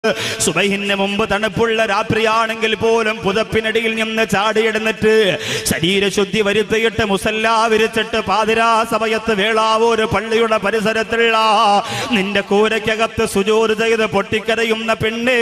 സുബഹിന് മുമ്പ് തണുപ്പുള്ള രാത്രിയാണെങ്കിൽ പോലും പുതപ്പിനടിയിൽ നിന്ന് ചാടിയിടുന്നിട്ട് ശരീരശുദ്ധി വരുത്തിയിട്ട് മുസല്ല വിരിച്ചിട്ട് പാതിരാ സമയത്ത് വേളാവൂര് പള്ളിയുടെ പരിസരത്തുള്ള നിന്റെ കൂരയ്ക്കകത്ത് സുജോര് ചെയ്ത് പൊട്ടിക്കരയുന്ന പെണ്ണേ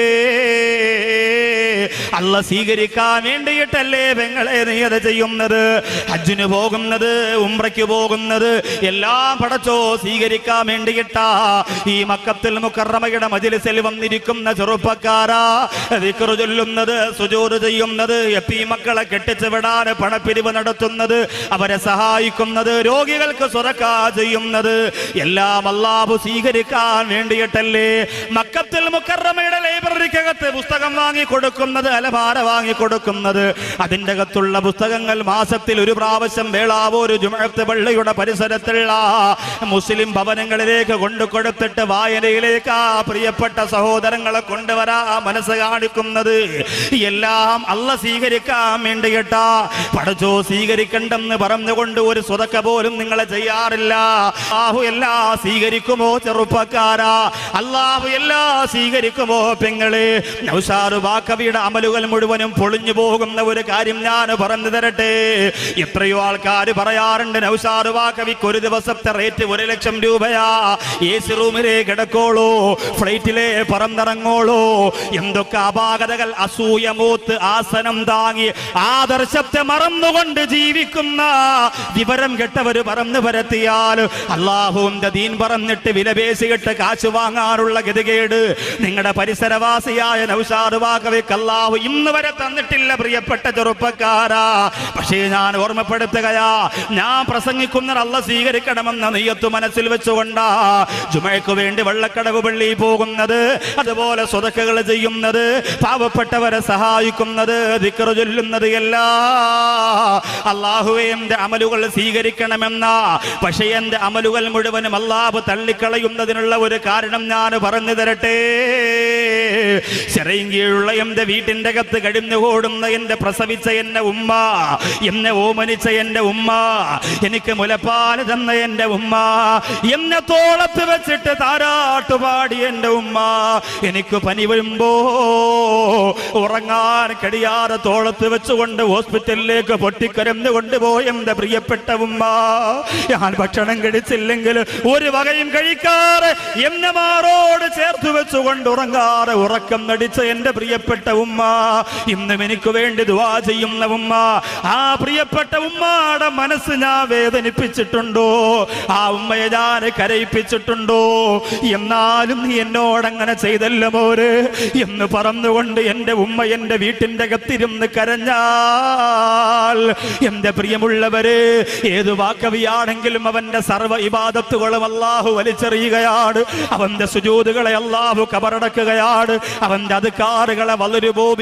അല്ല സ്വീകരിക്കാൻ വേണ്ടിയിട്ടല്ലേ പെങ്ങളെ നീ അത് ചെയ്യുന്നത് ഹജ്ജിന് പോകുന്നത് ഉംറയ്ക്ക് പോകുന്നത് എല്ലാം പടച്ചോ സ്വീകരിക്കാൻ വേണ്ടിയിട്ടാ ഈ മക്കത്തിൽ മുക്കറമയുടെ മജിലിസിൽ വന്നിരിക്കുന്ന ചെറുപ്പക്കാരാ ദിക്റ് ചൊല്ലുന്നത് സുജൂറ് ചെയ്യുന്നത് എപ്പി മക്കളെ കെട്ടിച്ചു വിടാൻ പണപ്പിരിവ് നടത്തുന്നത് അവരെ സഹായിക്കുന്നത് രോഗികൾക്ക് സുറക്കാ ചെയ്യുന്നത് എല്ലാം അല്ലാഹു സ്വീകരിക്കാൻ വേണ്ടിയിട്ടല്ലേ മക്കത്തിൽ മുക്കറമയുടെ ലൈബ്രറിക്കകത്ത് പുസ്തകം വാങ്ങി കൊടുക്കുന്നത് അലമാര വാങ്ങി കൊടുക്കുന്നത് അതിന്റെ അകത്തുള്ള പുസ്തകങ്ങൾ മാസത്തിൽ ഒരു പ്രാവശ്യം വേളാവൂർ ജുമഴത്ത് പള്ളിയുടെ പരിസരത്തുള്ള മുസ്ലിം ഭവനങ്ങളിലേക്ക് കൊണ്ടു കൊടുത്തിട്ട് വായനയിലേക്ക് ആ പ്രിയപ്പെട്ട സഹോദരങ്ങളെ കൊണ്ടുവരാ മനസ്സ് കാണിക്കുന്നത് എല്ലാം അല്ല സ്വീകരിക്കാൻ വേണ്ടിയിട്ടാ പഠിച്ചോ സ്വീകരിക്കണ്ടെന്ന് പറഞ്ഞുകൊണ്ട് ഒരു സ്വതക്ക പോലും നിങ്ങളെ ചെയ്യാറില്ല അള്ളാഹു എല്ലാം സ്വീകരിക്കുമോ ചെറുപ്പക്കാരാ അള്ളാഹു എല്ലാം സ്വീകരിക്കുമോ പെങ്ങളെ നൗഷാറ് വാക്കവിയുടെ അമലുകൾ മുഴുവനും പൊളിഞ്ഞു പോകുന്ന ഒരു കാര്യം ഞാൻ പറഞ്ഞു തരട്ടെ എത്രയോ ആൾക്കാർ പറയാറുണ്ട് നൗഷാറ് വാക്കവിക്ക് ഒരു ദിവസത്തെ റേറ്റ് ഒരു ലക്ഷം രൂപയാ എ സി റൂമിലെ കിടക്കോളൂ ഫ്ലൈറ്റിലെ പറന്നിറങ്ങോളൂ എന്തൊക്കെ അപാകതകൾ അസൂയ മൂത്ത് ആസനം താങ്ങി ആദർശത്തെ മറന്നുകൊണ്ട് ജീവിക്കുന്ന വിവരം കെട്ടവര് പറന്നു പരത്തിയാൽ അള്ളാഹുവിന്റെ ദീൻ പറഞ്ഞിട്ട് വിലപേശിയിട്ട് കാശ് വാങ്ങാനുള്ള ഗതികേട് നിങ്ങളുടെ പരിസരവാസിയായ നൗഷാദ് വാക്കവിക്ക് അള്ളാഹു ഇന്ന് വരെ തന്നിട്ടില്ല പ്രിയപ്പെട്ട ചെറുപ്പക്കാരാ പക്ഷേ ഞാൻ ഓർമ്മപ്പെടുത്തുകയാ ഞാൻ പ്രസംഗിക്കുന്ന അല്ല സ്വീകരിക്കണമെന്ന നെയ്യത്ത് മനസ്സിൽ വെച്ചുകൊണ്ടാ ജുമയ്ക്ക് വേണ്ടി വെള്ളക്കടവ് പള്ളി പോകുന്നത് അതുപോലെ സ്വതക്കകൾ ചെയ്യുന്നത് പാവപ്പെട്ടവരെ സഹായിക്കുന്നത് ദിക്റ് ചൊല്ലുന്നത് എല്ലാ അള്ളാഹുവെ എന്റെ അമലുകൾ സ്വീകരിക്കണമെന്ന പക്ഷേ എന്റെ അമലുകൾ മുഴുവനും അള്ളാഹു തള്ളിക്കളയുന്നതിനുള്ള ഒരു കാരണം ഞാൻ പറഞ്ഞു തരട്ടെ ചെറിയും കീഴുള്ള എന്റെ വീട്ടിന്റെ അകത്ത് കഴിഞ്ഞുകൂടുന്ന എന്റെ പ്രസവിച്ച എന്റെ ഉമ്മ എന്നെ ഓമനിച്ച എന്റെ ഉമ്മ എനിക്ക് മുലപ്പാല് തന്ന എന്റെ ഉമ്മ എന്നെ തോളത്ത് വെച്ചിട്ട് താരാട്ടുപാടി എന്റെ ഉമ്മ എനിക്ക് പനി വരുമ്പോ ഉറങ്ങാൻ കഴിയാതെ തോളത്ത് വെച്ചുകൊണ്ട് ഹോസ്പിറ്റലിലേക്ക് പൊട്ടിക്കരന്ന് കൊണ്ടുപോയി എന്റെ പ്രിയപ്പെട്ട ഉമ്മ ഞാൻ ഭക്ഷണം കഴിച്ചില്ലെങ്കിൽ ഒരു വകയും കഴിക്കാറ് എന്നെ മാറോട് ചേർത്ത് വെച്ചുകൊണ്ട് ഉറങ്ങാറ് ഉറക്കം നടിച്ച എന്റെ പ്രിയപ്പെട്ട ഉമ്മ ഇന്നും എനിക്ക് വേണ്ടി ദുവാ ചെയ്യുന്ന ഉമ്മ ആ പ്രിയപ്പെട്ട ഉമ്മയുടെ മനസ്സ് ഞാൻ വേദനിപ്പിച്ചിട്ടുണ്ടോ ആ ഉമ്മയെ ഞാൻ കരയിപ്പിച്ചിട്ടുണ്ടോ എന്നാലും നീ എന്നോട് അങ്ങനെ ചെയ്തല്ല മോര് എന്ന് പറഞ്ഞുകൊണ്ട് എന്റെ ഉമ്മ എന്റെ വീട്ടിന്റെ അകത്തിരുന്ന് കരഞ്ഞാൽ എന്റെ പ്രിയമുള്ളവര് ഏത് വാക്കവിയാണെങ്കിലും അവന്റെ സർവ്വ ഇബാദത്തുകളും അള്ളാഹു വലിച്ചെറിയുകയാണ് അവന്റെ സുജൂതുകളെ അള്ളാഹു കബറടക്കുകയാണ് അവന്റെ അധികാറുകളെ വളരുബോബി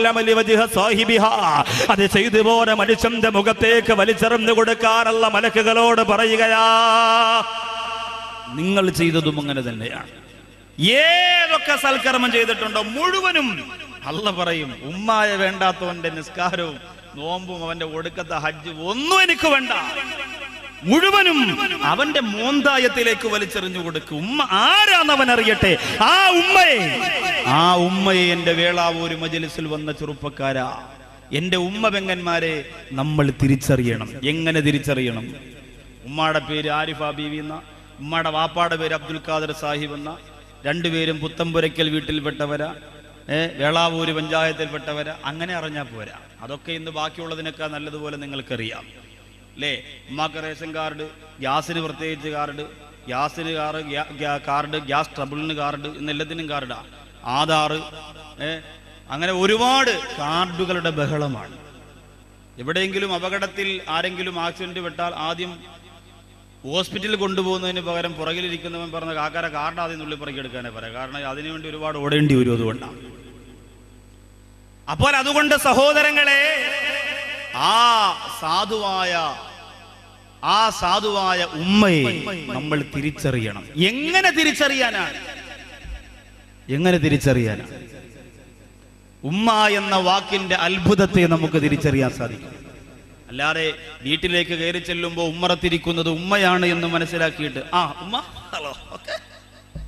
അത് ചെയ്തു പോലെ മനുഷ്യന്റെ മുഖത്തേക്ക് വലിച്ചെറിഞ്ഞു കൊടുക്കാനുള്ള മലക്കുകളോട് പറയുകയാ നിങ്ങൾ ചെയ്തതും അങ്ങനെ തന്നെയാണ് ഏതൊക്കെ സൽക്കർമ്മം ചെയ്തിട്ടുണ്ടോ മുഴുവനും അല്ല പറയും ഉമ്മായ വേണ്ടാത്തവന്റെ നിസ്കാരവും നോമ്പും അവന്റെ ഒടുക്കത്തെ ഹജ്ജ് ഒന്നും എനിക്ക് വേണ്ട മുഴുവനും അവന്റെ മോന്തായത്തിലേക്ക് വലിച്ചെറിഞ്ഞു കൊടുക്കും ഉമ്മ ആരാന്ന് അവൻ അറിയട്ടെ ആ ഉമ്മയെ ആ ഉമ്മയെ എന്റെ വേളാവൂര് മജലിസിൽ വന്ന ചെറുപ്പക്കാരാ എന്റെ ഉമ്മ പെങ്ങന്മാരെ നമ്മൾ തിരിച്ചറിയണം എങ്ങനെ തിരിച്ചറിയണം ഉമ്മയുടെ പേര് ആരിഫ ബീവി എന്ന ഉമ്മയുടെ വാപ്പാടെ പേര് അബ്ദുൽ ഖാദർ സാഹിബ് എന്ന രണ്ടുപേരും പുത്തമ്പുരയ്ക്കൽ വീട്ടിൽപ്പെട്ടവരാ ഏ വേളാവൂര് പഞ്ചായത്തിൽപ്പെട്ടവരാ അങ്ങനെ അറിഞ്ഞാൽ പോരാ അതൊക്കെ ഇന്ന് ബാക്കിയുള്ളതിനൊക്കെ നല്ലതുപോലെ നിങ്ങൾക്കറിയാം അല്ലേ ഉമ്മാക്ക് റേഷൻ കാർഡ് ഗ്യാസിന് പ്രത്യേകിച്ച് കാർഡ് ഗ്യാസിന് കാർ കാർഡ് ഗ്യാസ് ട്രബിളിന് കാർഡ് എന്നെല്ലാത്തിനും കാർഡാ ആധാർ ഏ അങ്ങനെ ഒരുപാട് കാർഡുകളുടെ ബഹളമാണ് എവിടെയെങ്കിലും അപകടത്തിൽ ആരെങ്കിലും ആക്സിഡന്റ് വിട്ടാൽ ആദ്യം ഹോസ്പിറ്റലിൽ കൊണ്ടുപോകുന്നതിന് പകരം പുറകിലിരിക്കുന്നവൻ പറഞ്ഞ കാക്കാര കാർഡ് ആദ്യം നുള്ളി പുറകിയെടുക്കാനേ പറയാം കാരണം അതിനുവേണ്ടി ഒരുപാട് ഓടേണ്ടി വരും അതുകൊണ്ടാണ് അപ്പോൾ അതുകൊണ്ട് സഹോദരങ്ങളെ ആ സാധുവായ ആ സാധുവായ ഉമ്മയെ നമ്മൾ തിരിച്ചറിയണം എങ്ങനെ തിരിച്ചറിയാനാണ് എങ്ങനെ തിരിച്ചറിയാനാണ് ഉമ്മ എന്ന വാക്കിന്റെ അത്ഭുതത്തെ നമുക്ക് തിരിച്ചറിയാൻ സാധിക്കും അല്ലാതെ വീട്ടിലേക്ക് കയറി ചെല്ലുമ്പോൾ ഉമ്മറത്തിരിക്കുന്നത് ഉമ്മയാണ് എന്ന് മനസ്സിലാക്കിയിട്ട് ആ ഉമ്മ ഹലോ ഓക്കെ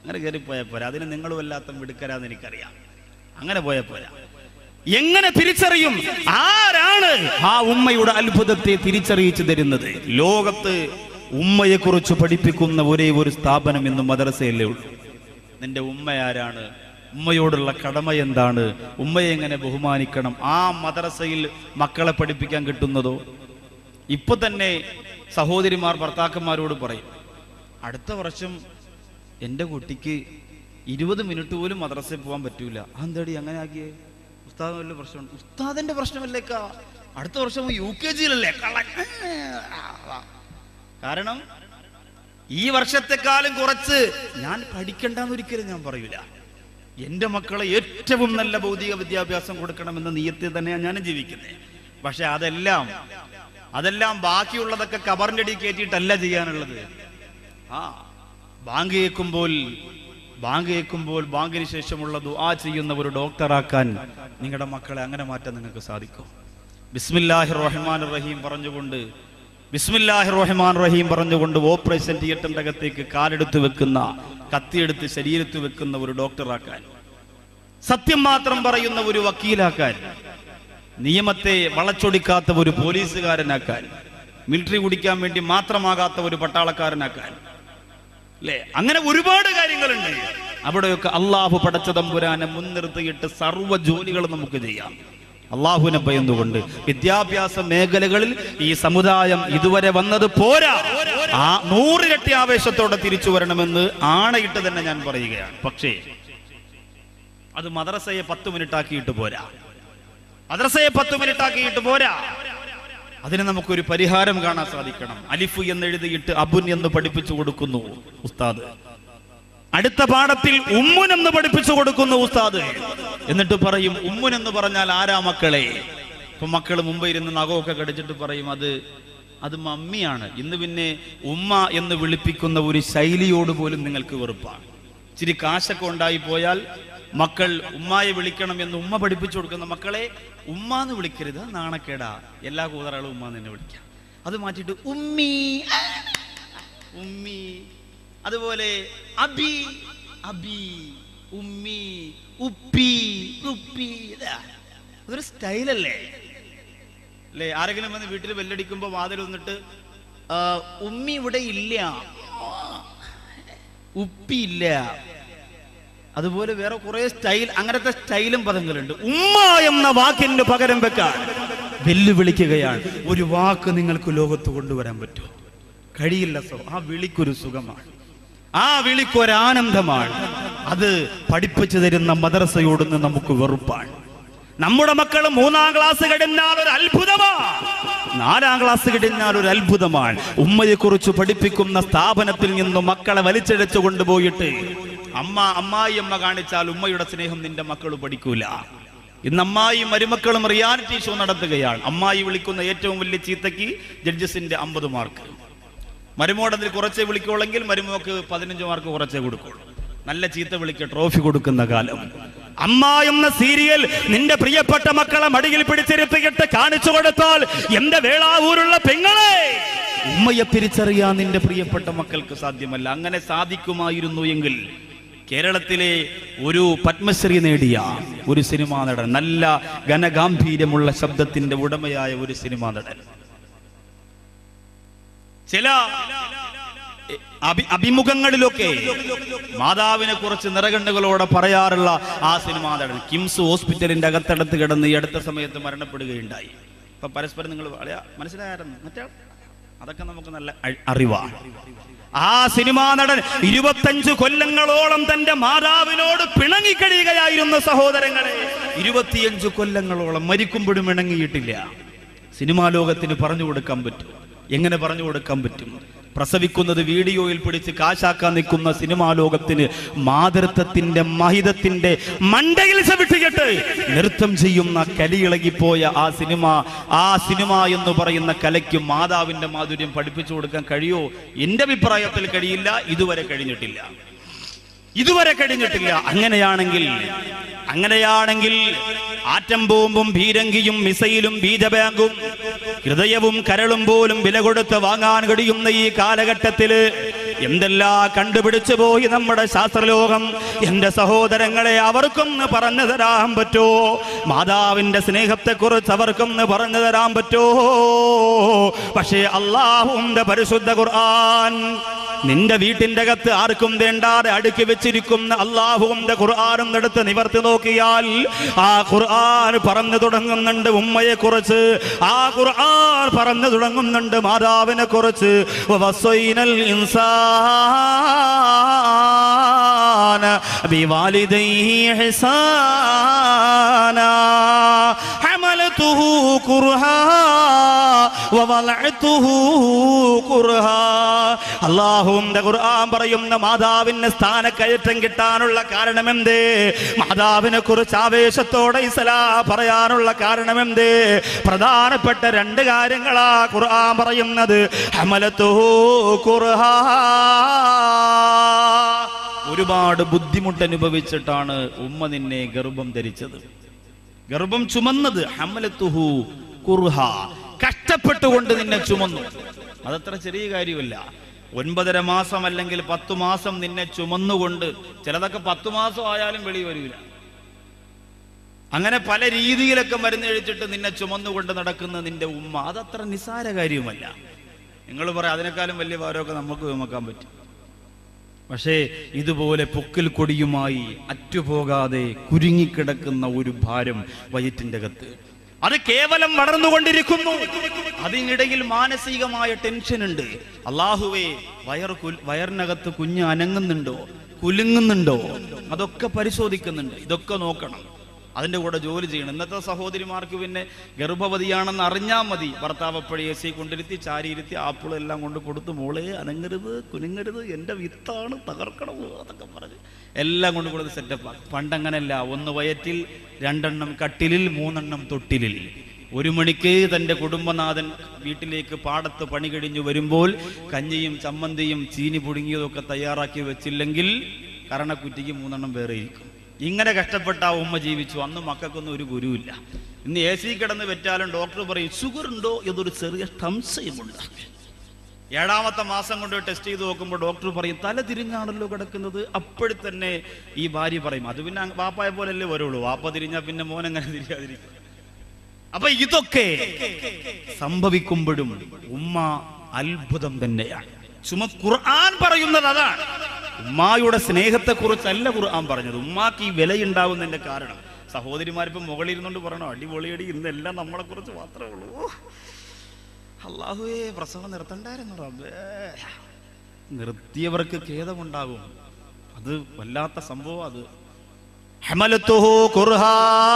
അങ്ങനെ കയറി പോയാൽ പോരാ അതിന് നിങ്ങൾ വല്ലാത്ത മിടുക്കരാന്ന് എനിക്കറിയാം അങ്ങനെ പോയാൽ പോരാ എങ്ങനെ തിരിച്ചറിയും ആരാണ് ആ ഉമ്മയുടെ അത്ഭുതത്തെ തിരിച്ചറിയിച്ചു തരുന്നത് ലോകത്ത് ഉമ്മയെക്കുറിച്ച് പഠിപ്പിക്കുന്ന ഒരേ ഒരു സ്ഥാപനം ഇന്ന് മദ്രസയല്ലേ ഉള്ളൂ നിന്റെ ഉമ്മ ആരാണ് ഉമ്മയോടുള്ള കടമ എന്താണ് ഉമ്മയെ എങ്ങനെ ബഹുമാനിക്കണം ആ മദ്രസയിൽ മക്കളെ പഠിപ്പിക്കാൻ കിട്ടുന്നതോ ഇപ്പൊ തന്നെ സഹോദരിമാർ ഭർത്താക്കന്മാരോട് പറയും അടുത്ത വർഷം എൻ്റെ കുട്ടിക്ക് ഇരുപത് മിനിറ്റ് പോലും മദ്രസയിൽ പോകാൻ പറ്റൂല അതെന്താടി അങ്ങനെ ആക്കിയേ ഉസ്താദ് വല്ല പ്രശ്നമുണ്ട് ഉസ്താദിന്റെ പ്രശ്നമല്ലേക്കാ അടുത്ത വർഷം യു കെ ജിയിലല്ലേ കള്ളൻ കാരണം ഈ വർഷത്തെക്കാലം കുറച്ച് ഞാൻ പഠിക്കണ്ടെന്ന് ഒരിക്കലും ഞാൻ പറയൂല എൻ്റെ മക്കളെ ഏറ്റവും നല്ല ഭൗതിക വിദ്യാഭ്യാസം കൊടുക്കണമെന്ന നീയത്തിൽ തന്നെയാണ് ഞാനും ജീവിക്കുന്നത് പക്ഷെ അതെല്ലാം അതെല്ലാം ബാക്കിയുള്ളതൊക്കെ കബറിൻ്റെ അടി കയറ്റിയിട്ടല്ല ചെയ്യാനുള്ളത് ആ ബാങ്ക് കേൾക്കുമ്പോൾ ബാങ്ക് കേൾക്കുമ്പോൾ ബാങ്കിന് ശേഷമുള്ള ദുആ ചെയ്യുന്ന ഒരു ഡോക്ടറാക്കാൻ നിങ്ങളുടെ മക്കളെ അങ്ങനെ മാറ്റാൻ നിങ്ങൾക്ക് സാധിക്കും ബിസ്മില്ലാഹി റഹ്മാൻ റഹീം പറഞ്ഞുകൊണ്ട് ബിസ്മില്ലാഹി റഹ്മാൻ റഹീം പറഞ്ഞുകൊണ്ട് ഓപ്പറേഷൻ തിയേറ്ററിന്റെ അകത്തേക്ക് കാലെടുത്ത് വെക്കുന്ന കത്തിയെടുത്ത് ശരീരത്ത് വെക്കുന്ന ഒരു ഡോക്ടറാക്കാൻ സത്യം മാത്രം പറയുന്ന ഒരു വക്കീലാക്കാൻ നിയമത്തെ വളച്ചൊടിക്കാത്ത ഒരു പോലീസുകാരനാക്കാൻ മിലിറ്ററി കുടിക്കാൻ വേണ്ടി മാത്രമാകാത്ത ഒരു പട്ടാളക്കാരനാക്കാൻ അല്ലേ അങ്ങനെ ഒരുപാട് കാര്യങ്ങളുണ്ട് അവിടെയൊക്കെ അള്ളാഹു പടച്ച തമ്പുരാനെ മുൻനിർത്തിയിട്ട് സർവ്വ ജോലികൾ നമുക്ക് ചെയ്യാം അള്ളാഹുവിനെ ഭയന്നുകൊണ്ട് വിദ്യാഭ്യാസ മേഖലകളിൽ ഈ സമുദായം ഇതുവരെ വന്നത് പോരാ ആ നൂറിരട്ടി ആവേശത്തോടെ തിരിച്ചു വരണമെന്ന് ആണയിട്ട് തന്നെ ഞാൻ പറയുകയാണ് പക്ഷേ അത് മദ്രസയെ പത്ത് മിനിറ്റ് ആക്കിയിട്ട് പോരാ മദ്രസയെ പത്ത് മിനിറ്റ് ആക്കിയിട്ട് പോരാ അതിന് നമുക്കൊരു പരിഹാരം കാണാൻ സാധിക്കണം അലിഫ് എന്ന് എഴുതിയിട്ട് അബുൻ എന്ന് പഠിപ്പിച്ചു കൊടുക്കുന്നു ഉസ്താദ് അടുത്ത പാഠത്തിൽ ഉമ്മുൻ എന്ന് പഠിപ്പിച്ചു കൊടുക്കുന്നു ഉസ്താദ് എന്നിട്ട് പറയും ഉമ്മുൻ എന്ന് പറഞ്ഞാൽ ആരാ മക്കളെ ഇപ്പൊ മക്കൾ മുമ്പ് ഇരുന്ന് നഖമൊക്കെ കടിച്ചിട്ട് പറയും അത് അത് മമ്മിയാണ് ഇന്ന് പിന്നെ ഉമ്മ എന്ന് വിളിപ്പിക്കുന്ന ഒരു ശൈലിയോട് പോലും നിങ്ങൾക്ക് വെറുപ്പാണ് ഇച്ചിരി കാശൊക്കെ ഉണ്ടായി പോയാൽ മക്കൾ ഉമ്മായെ വിളിക്കണം എന്ന് ഉമ്മ പഠിപ്പിച്ചു കൊടുക്കുന്ന മക്കളെ ഉമ്മ എന്ന് വിളിക്കരുത് അത് നാണക്കേടാ എല്ലാ കൂതറകളും ഉമ്മ എന്ന് തന്നെ വിളിക്കാം അത് മാറ്റിയിട്ട് ഉമ്മി ആ, ഉമ്മി അതുപോലെ അബി അബി ഉമ്മി ഉപ്പി ഉപ്പി ഇതാ. അതൊരു സ്റ്റൈലല്ലേ അല്ലേ ആരെങ്കിലും വന്ന് വീട്ടിൽ ബെല്ലടിക്കുമ്പോ വാതിൽ വന്നിട്ട് "ആ, ഉമ്മി ഇവിടെ ഇല്ല ഉപ്പി ഇല്ല അതുപോലെ വേറെ കുറെ സ്റ്റൈൽ അങ്ങനത്തെ സ്റ്റൈലും പദങ്ങളുണ്ട് ഉമ്മ എന്ന വാക്കിന് പകരം വെക്കാൻ വെല്ലുവിളിക്കുകയാണ് ഒരു വാക്ക് നിങ്ങൾക്ക് ലോകത്ത് കൊണ്ടുവരാൻ പറ്റുമോ കഴിയില്ല സോ ആ വിളിക്കൊരു സുഖമാണ് ആ വിളിക്കൊരാനന്ദമാണ് അത് പഠിപ്പിച്ചു തരുന്ന മദ്രസയോടുന്ന് നമുക്ക് വെറുപ്പാണ് നമ്മുടെ മക്കൾ മൂന്നാം ക്ലാസ് കഴിഞ്ഞാൽ ഒരു അത്ഭുതമാണ് നാലാം ക്ലാസ് കഴിഞ്ഞാൽ ഒരു അത്ഭുതമാണ് ഉമ്മയെ കുറിച്ച് പഠിപ്പിക്കുന്ന സ്ഥാപനത്തിൽ നിന്ന് മക്കളെ വലിച്ചഴച്ചു കൊണ്ടുപോയിട്ട് അമ്മ അമ്മായി അമ്മ കാണിച്ചാൽ ഉമ്മയുടെ സ്നേഹം നിന്റെ മക്കൾ പഠിക്കൂല ഇന്ന് അമ്മായിയും മരുമക്കളും റിയാലിറ്റി ഷോ നടത്തുകയാണ് അമ്മായി വിളിക്കുന്ന ഏറ്റവും വലിയ ചീത്തയ്ക്ക് ജഡ്ജസിന്റെ അമ്പത് മാർക്ക് മരുമോടതിൽ കുറച്ചേ വിളിക്കുള്ളെങ്കിൽ മരുമോക്ക് പതിനഞ്ച് മാർക്ക് കുറച്ചേ കൊടുക്കുള്ളൂ നല്ല ചീത്ത വിളിക്ക് ട്രോഫി കൊടുക്കുന്ന കാലം അമ്മ എന്ന സീരിയൽ നിന്റെ പ്രിയപ്പെട്ട മക്കളെ മടിയിൽ പിടിച്ചിരുത്തിയിട്ട് കാണിച്ചു കൊടുത്താൽ എന്റെ വേളാവൂരുള്ള പെങ്ങളെ ഉമ്മയെ തിരിച്ചറിയാൻ നിന്റെ പ്രിയപ്പെട്ട മക്കൾക്ക് സാധ്യമല്ല അങ്ങനെ സാധിക്കുമായിരുന്നു എങ്കിൽ കേരളത്തിലെ ഒരു പത്മശ്രീ നേടിയ ഒരു സിനിമാ നടൻ നല്ല ഘനഗാംഭീര്യമുള്ള ശബ്ദത്തിന്റെ ഉടമയായ ഒരു സിനിമാ നടൻ ചില അഭി- അഭിമുഖങ്ങളിലൊക്കെ മാതാവിനെ കുറിച്ച് നിറകണ്ണുകളോടെ പറയാറുള്ള ആ സിനിമാ നടൻ കിംസ് ഹോസ്പിറ്റലിന്റെ അകത്തടത്ത് കിടന്ന് ഈ അടുത്ത സമയത്ത് മരണപ്പെടുകയുണ്ടായി ഇപ്പൊ പരസ്പരം നിങ്ങൾ വളരെ മനസ്സിലായിരുന്നു മറ്റേ അതൊക്കെ നമുക്ക് നല്ല അ- അറിവാണ് ആ സിനിമാ നടൻ ഇരുപത്തഞ്ച് കൊല്ലങ്ങളോളം തന്റെ മാതാവിനോട് പിണങ്ങിക്കഴിയുകയായിരുന്നു സഹോദരങ്ങളെ ഇരുപത്തിയഞ്ച് കൊല്ലങ്ങളോളം മരിക്കുമ്പോഴും ഇണങ്ങിയിട്ടില്ല സിനിമാ ലോകത്തിന് പറഞ്ഞു കൊടുക്കാൻ പറ്റും എങ്ങനെ പറഞ്ഞു കൊടുക്കാൻ പറ്റും പ്രസവിക്കുന്നത് വീഡിയോയിൽ പിടിച്ച് കാശാക്കാൻ നിൽക്കുന്ന സിനിമാ ലോകത്തിന് മാതൃത്വത്തിന്റെ മഹിതത്തിന്റെ മണ്ടയിൽ ചവിട്ടിയിട്ട് നൃത്തം ചെയ്യുന്ന കലിയിളകിപ്പോയ ആ സിനിമ ആ സിനിമ എന്ന് പറയുന്ന കലയ്ക്ക് മാതാവിന്റെ മാധുര്യം പഠിപ്പിച്ചു കൊടുക്കാൻ കഴിയോ എന്റെ അഭിപ്രായത്തിൽ കഴിയില്ല ഇതുവരെ കഴിഞ്ഞിട്ടില്ല ഇതുവരെ കഴിഞ്ഞിട്ടില്ല അങ്ങനെയാണെങ്കിൽ അങ്ങനെയാണെങ്കിൽ ആറ്റം ബോംബും ഭീരങ്കിയും മിസൈലും ബീജബാങ്കും ഹൃദയവും കരളും പോലും വില കൊടുത്ത് വാങ്ങാൻ കഴിയുന്ന ഈ കാലഘട്ടത്തില് എന്തെല്ലാം കണ്ടുപിടിച്ചു പോയി നമ്മുടെ ശാസ്ത്രലോകം എന്റെ സഹോദരങ്ങളെ അവർക്കൊന്ന് പറഞ്ഞു തരാൻ പറ്റോ മാതാവിന്റെ സ്നേഹത്തെക്കുറിച്ച് അവർക്കൊന്ന് പറഞ്ഞു തരാൻ പറ്റോ പക്ഷേ അള്ളാഹുന്റെ പരിശുദ്ധ ഖുർആൻ നിന്റെ വീട്ടിന്റെ അകത്ത് ആർക്കും വേണ്ടാതെ അടുക്കി വെച്ചിരിക്കുന്ന അള്ളാഹുവിന്റെ ഖുർആാനും എടുത്ത് നിവർത്തി നോക്കിയാൽ ആ ഖുർആൻ പറഞ്ഞു തുടങ്ങുന്നുണ്ട് ഉമ്മയെ കുറിച്ച് ആ ഖുർആൻ പറഞ്ഞു തുടങ്ങുന്നുണ്ട് മാതാവിനെ കുറിച്ച് വസ്വൈനൽ ഇൻസാന ബിവാലിദൈഹി ഇഹ്സാനാ حملته كرها ووضعته كرها അള്ളാഹുവിന്റെ ഖുർആൻ പറയുന്ന മാതാവിന് സ്ഥാനക്കയറ്റം കിട്ടാനുള്ള കാരണമെന്തേ മാതാവിനെ കുറിച്ച് ആവേശത്തോടെ ഇസ്ലാ പറയാനുള്ള കാരണമെന്തേ പ്രധാനപ്പെട്ട രണ്ട് കാര്യങ്ങളാ ഖുർആൻ പറയുന്നത് ഹമലത്തോ കുർഹാ ഒരുപാട് ബുദ്ധിമുട്ട് അനുഭവിച്ചിട്ടാണ് ഉമ്മ നിന്നെ ഗർഭം ധരിച്ചത് ഗർഭം ചുമന്നത് ഹമലത്തുഹു കുർഹ കഷ്ടപ്പെട്ടുകൊണ്ട് നിന്നെ ചുമന്നു അതത്ര ചെറിയ കാര്യമല്ല ഒൻപതര മാസം അല്ലെങ്കിൽ പത്തു മാസം നിന്നെ ചുമന്നുകൊണ്ട് ചിലതൊക്കെ പത്തു മാസം ആയാലും വെളി വരില്ല അങ്ങനെ പല രീതിയിലൊക്കെ മരുന്ന് കഴിച്ചിട്ട് നിന്നെ ചുമന്നുകൊണ്ട് നടക്കുന്ന നിന്റെ ഉമ്മ അതത്ര നിസാര കാര്യവുമല്ല നിങ്ങൾ പറയാം അതിനേക്കാളും വലിയ ഭാരമൊക്കെ നമുക്ക് ചുമക്കാൻ പറ്റും പക്ഷേ ഇതുപോലെ പൊക്കിൽ കൊടിയുമായി അറ്റുപോകാതെ കുരുങ്ങിക്കിടക്കുന്ന ഒരു ഭാരം വയറ്റിന്റെ അകത്ത് അത് കേവലം വളർന്നുകൊണ്ടിരിക്കുന്നു അതിനിടയിൽ മാനസികമായ ടെൻഷൻ ഉണ്ട് അള്ളാഹുവേ വയർ കുൽ- വയറിനകത്ത് കുഞ്ഞ് അനങ്ങുന്നുണ്ടോ കുലുങ്ങുന്നുണ്ടോ അതൊക്കെ പരിശോധിക്കുന്നുണ്ട് ഇതൊക്കെ നോക്കണം അതിന്റെ കൂടെ ജോലി ചെയ്യണം ഇന്നത്തെ സഹോദരിമാർക്ക് പിന്നെ ഗർഭവതിയാണെന്ന് അറിഞ്ഞാൽ മതി ഭർത്താവ് എപ്പോഴും എ സി കൊണ്ടിരുത്തി ചാരിയിരുത്തി ആപ്പിളും എല്ലാം കൊണ്ട് കൊടുത്ത് മോളെ അനങ്ങരുത് കുലുങ്ങരുത് എൻ്റെ വിത്താണ് തകർക്കണം അതൊക്കെ പറഞ്ഞ് എല്ലാം കൊണ്ട് കൊടുത്ത് സെറ്റപ്പ് പണ്ടങ്ങനല്ല ഒന്ന് വയറ്റിൽ രണ്ടെണ്ണം കട്ടിലിൽ മൂന്നെണ്ണം തൊട്ടിലിൽ ഒരു മണിക്ക് തൻ്റെ കുടുംബനാഥൻ വീട്ടിലേക്ക് പാടത്ത് പണി കഴിഞ്ഞു വരുമ്പോൾ കഞ്ഞിയും ചമ്മന്തിയും ചീനി പുഴുങ്ങിയതൊക്കെ തയ്യാറാക്കി വെച്ചില്ലെങ്കിൽ കരണക്കുറ്റിക്ക് മൂന്നെണ്ണം വേറെ ഇരിക്കും ഇങ്ങനെ കഷ്ടപ്പെട്ട ആ ഉമ്മ ജീവിച്ചു അന്ന് മക്കൾക്കൊന്നും ഒരു ഗുരുവില്ല ഇന്ന് എ സി കിടന്ന് വെറ്റാലും ഡോക്ടർ പറയും ഷുഗർ ഉണ്ടോ എന്നൊരു ചെറിയ സംശയമുണ്ട് ഏഴാമത്തെ മാസം കൊണ്ട് ടെസ്റ്റ് ചെയ്ത് നോക്കുമ്പോൾ ഡോക്ടർ പറയും തല തിരിഞ്ഞാണല്ലോ കിടക്കുന്നത് അപ്പോഴും തന്നെ ഈ ഭാര്യ പറയും അത് പിന്നെ അങ്ങ് വാപ്പായ പോലല്ലേ വരുള്ളൂ വാപ്പ തിരിഞ്ഞാൽ പിന്നെ മോൻ എങ്ങനെ തിരിയാതിരിക്കും അപ്പൊ ഇതൊക്കെ സംഭവിക്കുമ്പോഴും ഉമ്മ അത്ഭുതം തന്നെയാണ് ചുമ ഖുർആൻ പറയുന്നത് അതാണ് ഉമ്മായുടെ സ്നേഹത്തെ കുറിച്ചല്ല ഖുർആൻ പറഞ്ഞത് ഉമ്മാക്ക് ഈ വിലയുണ്ടാവുന്നതിന്റെ കാരണം സഹോദരിമാരിപ്പം മുകളിലിരുന്നുകൊണ്ട് പറയണോ അടിപൊളിയടി ഇന്നെല്ലാം നമ്മളെ കുറിച്ച് മാത്രമേ ഉള്ളൂ അള്ളാഹുവേ പ്രസവം നിർത്തണ്ടായിരുന്നു റബ്ബേ നിർത്തിയവർക്ക് ഖേദമുണ്ടാകും അത് വല്ലാത്ത സംഭവം അത് ഹമലത്തുഹു കുർഹാ.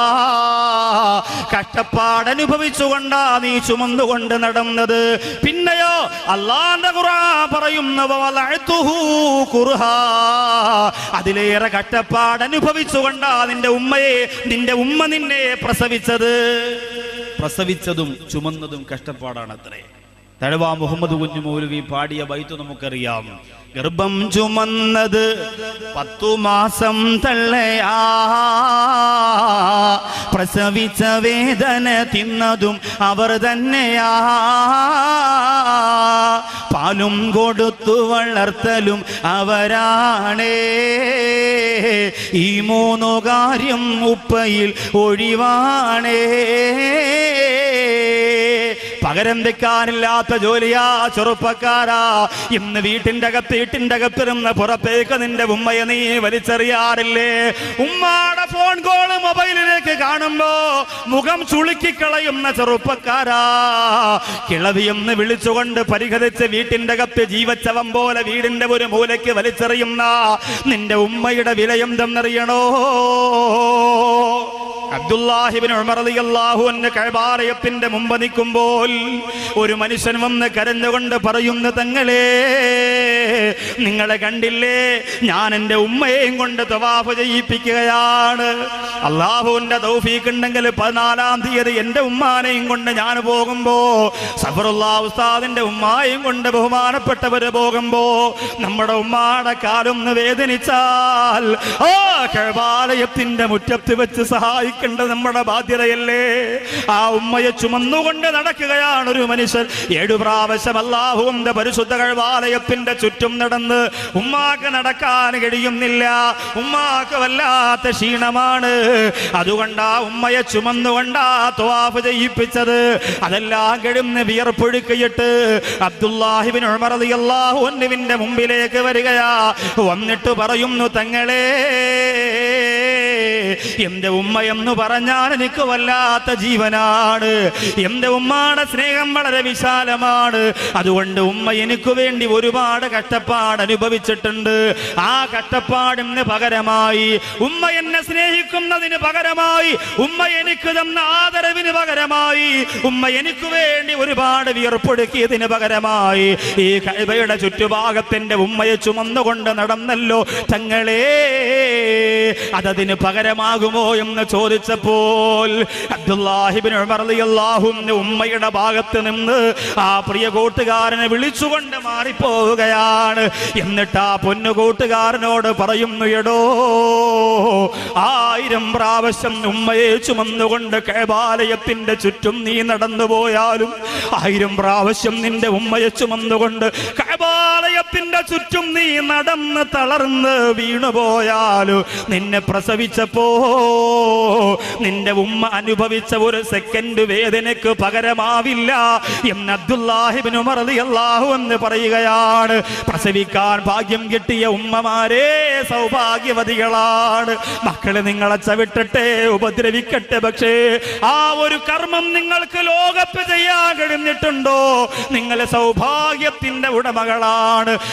കഷ്ടപ്പാട് അനുഭവിച്ചുകൊണ്ടാ നീ ചുമന്നുകൊണ്ട് നടന്നത് പിന്നെയോ അള്ളാന്റെ ഖുറാ പറയുന്ന വലഅ്തുഹു കുർഹാ. അതിലേറെ കഷ്ടപ്പാട് അനുഭവിച്ചുകൊണ്ടാ നിന്റെ ഉമ്മയെ നിന്റെ ഉമ്മ നിന്നെ പ്രസവിച്ചത് പ്രസവിച്ചതും ചുമന്നതും കഷ്ടപ്പാടാണ് അത്രേ തഴവ മുഹമ്മദ് കുഞ്ഞു മൗലവി പാടിയ ബൈത്ത് നമുക്കറിയാം ഗർഭം ചുമന്നത് പത്തു മാസം തള്ളയാ പ്രസവിച്ച വേദന തിന്നതും അവർ തന്നെയാ പാലും കൊടുത്തു വളർത്തലും അവരാണേ ഈ മൂന്നു കാര്യം ഉപ്പയിൽ ഒഴിവാണേ പകരം വെക്കാനില്ലാത്ത ജോലിയാ ചെറുപ്പക്കാരാ ഇന്ന് വീട്ടിന്റെ അകത്ത് വീട്ടിന്റെ അകത്തിരുന്ന പുറത്തേക്ക് നിന്റെ ഉമ്മയെ നീ വലിച്ചെറിയാറില്ലേ ഉമ്മാടെ ഫോൺ കോള് മൊബൈലിലേക്ക് കാണുമ്പോ മുഖം ചുളുക്കിക്കളയുന്ന ചെറുപ്പക്കാരാ കിളവിയെന്ന് വിളിച്ചുകൊണ്ട് പരിഹരിച്ച് വീട്ടിന്റെ അകത്ത് ജീവച്ചവം പോലെ വീടിന്റെ ഒരു മൂലയ്ക്ക് വലിച്ചെറിയുന്ന നിന്റെ ഉമ്മയുടെ വിലയെന്തെന്നറിയണോ അബ്ദുല്ലാഹിബിൻ ഉമർ റളിയല്ലാഹു അൻഹു കഅബാലയത്തിന്റെ മുമ്പ് നിൽക്കുമ്പോൾ ഒരു മനുഷ്യൻ വന്ന് കരഞ്ഞുകൊണ്ട് പറയുന്നു തങ്ങളെ നിങ്ങളെ കണ്ടില്ലേ ഞാൻ എൻ്റെ ഉമ്മയെയും കൊണ്ട് തവാഫ് ചെയ്യിപ്പിക്കുകയാണ് അള്ളാഹുവിന്റെ തൗഫീഖ് ഉണ്ടെങ്കിൽ പതിനാലാം തീയതി എൻ്റെ ഉമ്മാനെയും കൊണ്ട് ഞാൻ പോകുമ്പോ സഫറുല്ലാ ഉസ്താദിന്റെ ഉമ്മായും കൊണ്ട് ബഹുമാനപ്പെട്ടവര് പോകുമ്പോ നമ്മുടെ ഉമ്മാടെ കാലൊന്ന് വേദനിച്ചാൽ ആ കഴബാലയത്തിന്റെ മുറ്റത്ത് വെച്ച് സഹായിക്കേണ്ട നടക്കേണ്ടത് നമ്മുടെ ബാധ്യതയല്ലേ ആ ഉമ്മയെ ചുമന്നുകൊണ്ട് നടക്കുകയാണ് ഒരു മനുഷ്യൻ ഏഴു പ്രാവശ്യം അല്ലാഹുവിന്റെ പരിശുദ്ധ കഴിവാലയത്തിന്റെ ചുറ്റും നടന്ന് ഉമ്മാക്ക് നടക്കാൻ കഴിയുന്നില്ല ഉമ്മാക്ക് വല്ലാത്ത ക്ഷീണമാണ് അതുകൊണ്ട് ആ ഉമ്മയെ ചുമന്നുകൊണ്ടാ ത്വാഫ് ചെയ്യിപ്പിച്ചത് അതെല്ലാം കിടന്ന് വിയർപ്പൊഴുക്കിയിട്ട് അബ്ദുല്ലാഹിബിൻ ഉമർ റളിയല്ലാഹു അൻഹുവിന്റെ മുമ്പിലേക്ക് വരികയാ വന്നിട്ട് പറയുന്നു തങ്ങളെ എന്റെ ഉമ്മ എന്ന് പറഞ്ഞാൽ എനിക്ക് വല്ലാത്ത ജീവനാണ് എന്റെ ഉമ്മയുടെ സ്നേഹം വളരെ വിശാലമാണ് അതുകൊണ്ട് ഉമ്മ എനിക്ക് വേണ്ടി ഒരുപാട് കഷ്ടപ്പാട് അനുഭവിച്ചിട്ടുണ്ട് ആ കഷ്ടപ്പാടിന് പകരമായി ഉമ്മ എന്നെ സ്നേഹിക്കുന്നതിന് പകരമായി ഉമ്മ എനിക്ക് തന്ന ആദരവിന് പകരമായി ഉമ്മ എനിക്ക് വേണ്ടി ഒരുപാട് വിയർപ്പൊടുക്കിയതിന് പകരമായി ഈ കൈബയുടെ ചുറ്റുഭാഗത്തിന്റെ ഉമ്മയെ ചുമന്നുകൊണ്ട് നടന്നല്ലോ തങ്ങളെ അതതിന് പകരമാകുമോ എന്ന് ചോദിച്ചപ്പോൾ അബ്ദുല്ലാഹിബിൻ ഉമർ റളിയല്ലാഹു അൻഹു ഉമ്മയുടെ ഭാഗത്ത് നിന്ന് ആ പ്രിയ കൂട്ടുകാരനെ വിളിച്ചുകൊണ്ട് മാറിപ്പോവുകയാണ് എന്നിട്ട് ആ പൊന്നു കൂട്ടുകാരനോട് പറയുന്നു എടോ ആയിരം പ്രാവശ്യം ഉമ്മയെ ചുമന്നുകൊണ്ട് കേബാലയത്തിന്റെ ചുറ്റും നീ നടന്നു പോയാലും ആയിരം പ്രാവശ്യം നിന്റെ ഉമ്മയെ ചുമന്നുകൊണ്ട് കേബാലയത്തിന്റെ ചുറ്റും നീ നടന്ന് തളർന്ന് വീണുപോയാലും നിന്നെ പ്രസവിച്ചപ്പോ നിന്റെ ഉമ്മ അനുഭവിച്ച ഒരു സെക്കൻഡ് വേദനയ്ക്ക് പകരമാവില്ല എന്ന് അബ്ദുല്ലാഹിബിൻ ഉമർ റളിയല്ലാഹു എന്ന് പറയുകയാണ് പ്രസവിക്കാൻ ഭാഗ്യം കിട്ടിയ ഉമ്മമാരെ സൗഭാഗ്യവതികളാണ് മക്കള് നിങ്ങളെ ചവിട്ടട്ടെ ഉപദ്രവിക്കട്ടെ പക്ഷേ ആ ഒരു കർമ്മം നിങ്ങൾക്ക് ലോകത്ത് ചെയ്യാൻ കഴിഞ്ഞിട്ടുണ്ടോ നിങ്ങളെ സൗഭാഗ്യത്തിന്റെ ഉടമകളാണ്